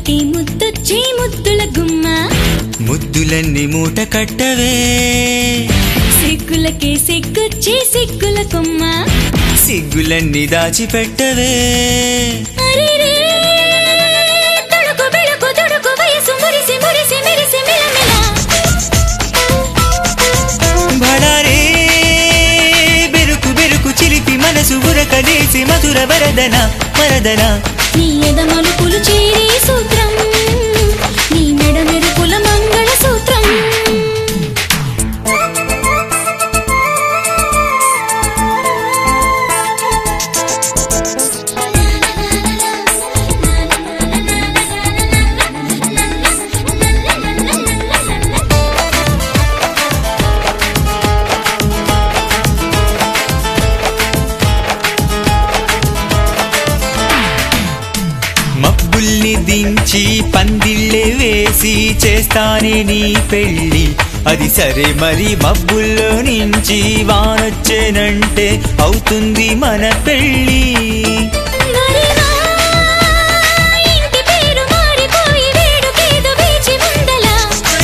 ముద్దులకి ముద్దొచ్చే ముద్దుల గుమ్మ ముద్దులన్నీ మూట కట్టవే సిగ్గులకే సిగ్గొచ్చే సిగ్గుల కొమ్మ సిగ్గులన్నీ దాచిపెట్టవే అరెరే, తొడుకు బెళకు తొడుకు వయసు మురిసి మురిసి మెరిసి మిలమిల బడారే బెరుకు బెరుకు చిలిపి మనసు ఉరకలేసి మధుర వరదన వరదన నీ ఎదమలుపులు చేరే సూత్రం నీ మెడ మెరుపుల మంగళ సూత్రం మబ్బుల్ని దించి పందిళ్ళే వేసి చేస్తానే నీ పెళ్ళి అది సరే మరి మబ్బుల్లో నుంచి వానొచ్చేనంటే అవుతుంది మన పెళ్ళి మరివా, ఇంటి పేరు మారిపోయి వేడుకేదో వేచి ఉందలా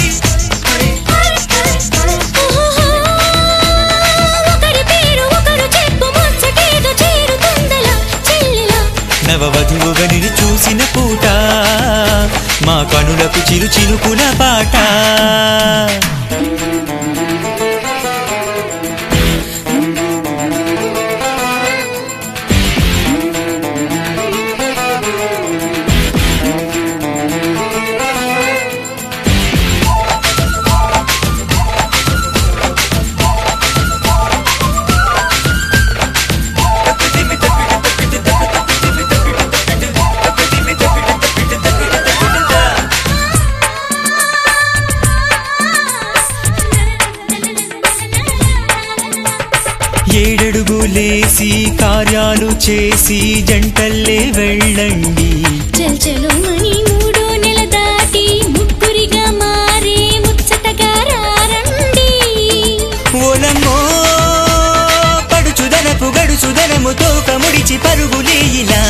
ఓహో, ఒకరి పేరు ఒకరు చెప్పు ముచ్చటేదో చేరుతుందలా చెల్లెలా నవవధువుగా నిన్ను చూసిన పూట మా కనులకు చిరు చిరుకుల పాట ఏడడుగులేసి కార్యాలు చేసి జంటల్లే వెళ్ళండి చల్ చలో మని మూడో నెల దాటి ముగ్గురిగా మారే ముచ్చటగా రారండి ఓలమ్మో పడుచుదనపు గడుచుదనము తోక ముడిచి పరుగులే ఇలా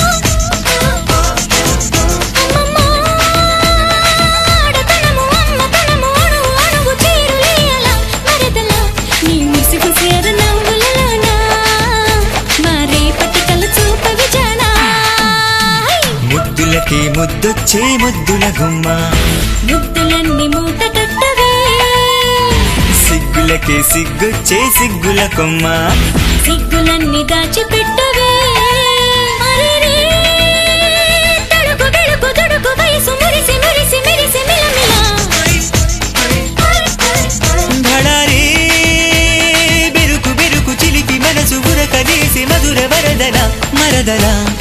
అమ్మమ్మో, ఆడతనము, అమ్మతనము, అణువు అణువు చేరులేయలా మరదలా, నీ ముసిగుసేర నవ్వులలోన, మా రేపటి కల చూపవి జానా. ముద్దులకి ముద్దొచ్చే ముద్దుల గుమ్మ ముద్దులన్నీ మూట కట్టవే సిగ్గులకి సిగ్గొచ్చే సిగ్గుల కొమ్మ సిగ్గులన్నీ దాచిపెట్టవే అరెరే, తడుకు బెడుకు తొడుకు వయసు మురిసి మురిసి మెరిసి మిలమిల భడారే బెరుకు బెరుకు చిలిపి మనసు ఉరకలేసి మధుర వరదన మరదల